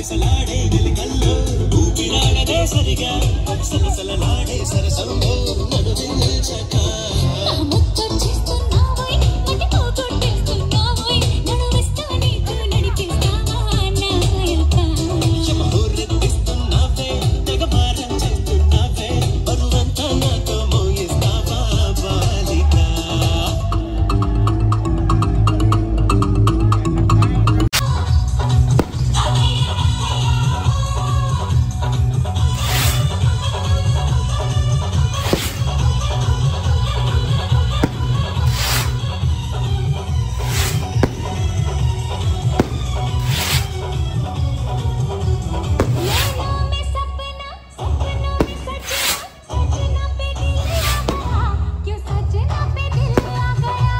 సలసలాడే వెలిగల్లో ఊపిరాడదే సరిగా సలసలలాడే సరసంలో నన్ను నిల్చక ముచ్చటిస్తున్నావోయ్ మతి పోగొట్టేస్తున్నావోయ్ నడువిస్తా నీతో నడిపిస్తావా నా యొక్క హోరెత్తిస్తున్నావే తెగ భారం చేస్తున్నావే బరువంతా నాతో మోయిస్తావా బాలిక नैनों में सपना सपनों में सजना सजना पे दिल आ गया क्यों सजना पे दिल आ गया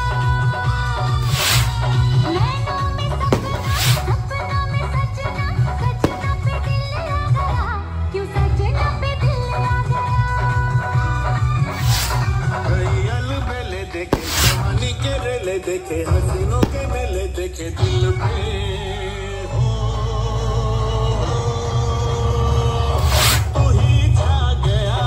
नैनों में सपना सपनों में सजना सजना पे दिल आ गया क्यों सजना पे दिल आ गया कई अलबेले देखे जवानी के रेले देखे हसीनों के मेले देखे दिल पे हो तू ही छा गया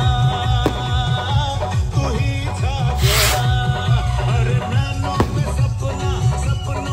तू ही छा गया अरे नैनों में सपना सपनों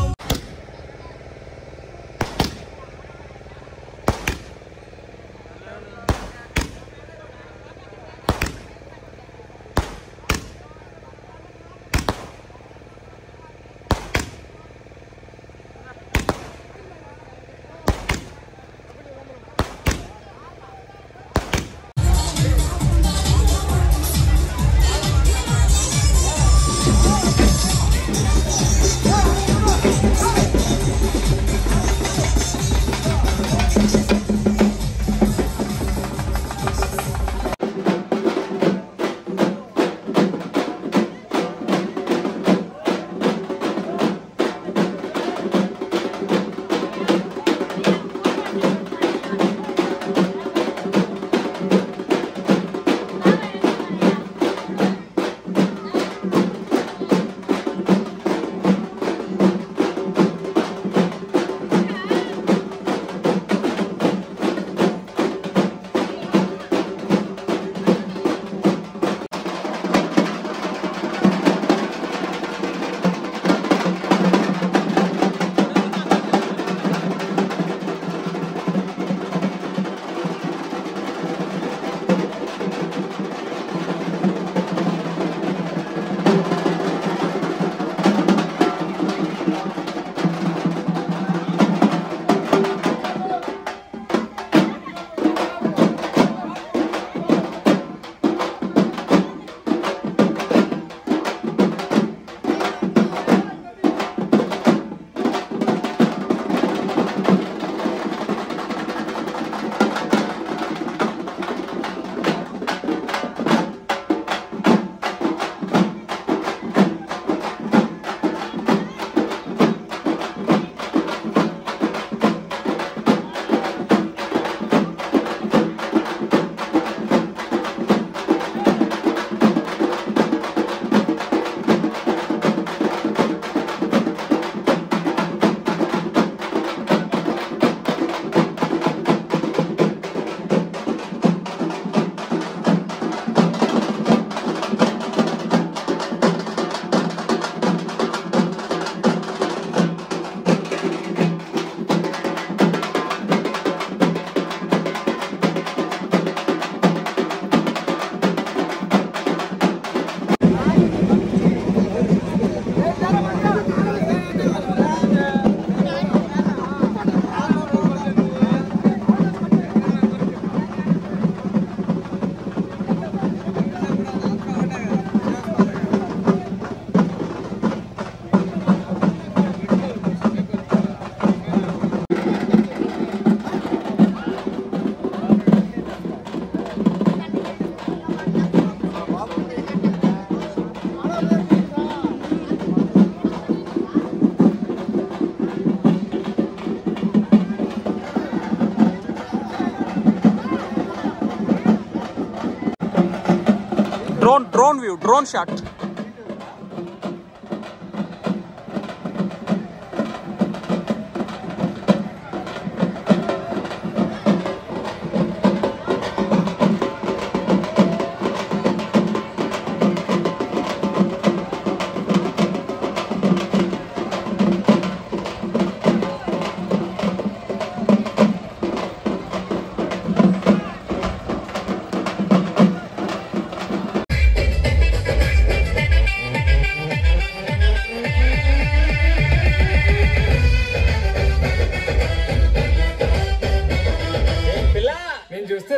drone drone view drone shot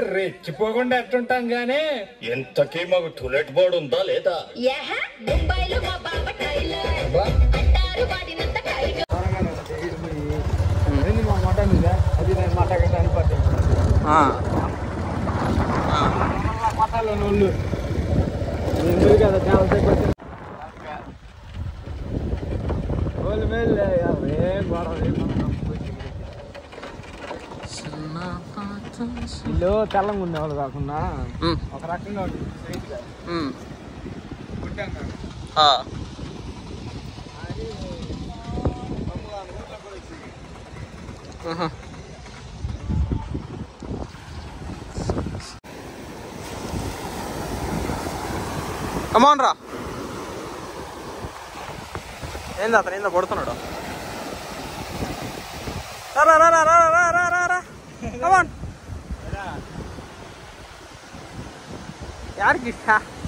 రెచ్చిపోకుండా ఎట్టుంటాం గానీ ఎంతకీ మాకు టూలెట్ బోర్డు ఉందా లేదా యహ ముంబైలో మా బాబ టైలర్ అంటారు వాడినంత టైగర్ ఏంది మా మాట మీద అది నేను మాట్లాడటానికి పట్టింది పట్టాలో నోళ్ళు ఎందుకు కదా చాలా సేపు వచ్చింది వాళ్ళు మేలు ఏం గొడవ ఏం మనం వీళ్ళు తెల్లంగా ఉండేవాళ్ళు కాకుండా ఒక రకంగా ఉంటుంది straight గా. గుడ్డంగా. అది మామూలుగా ఊర్లో కూడా వచ్చింది. కమాన్ రా ఏంది అతను ఏందో పడుతున్నాడు రా రా రా రా రా రా రా రా కమాన్ యాడికి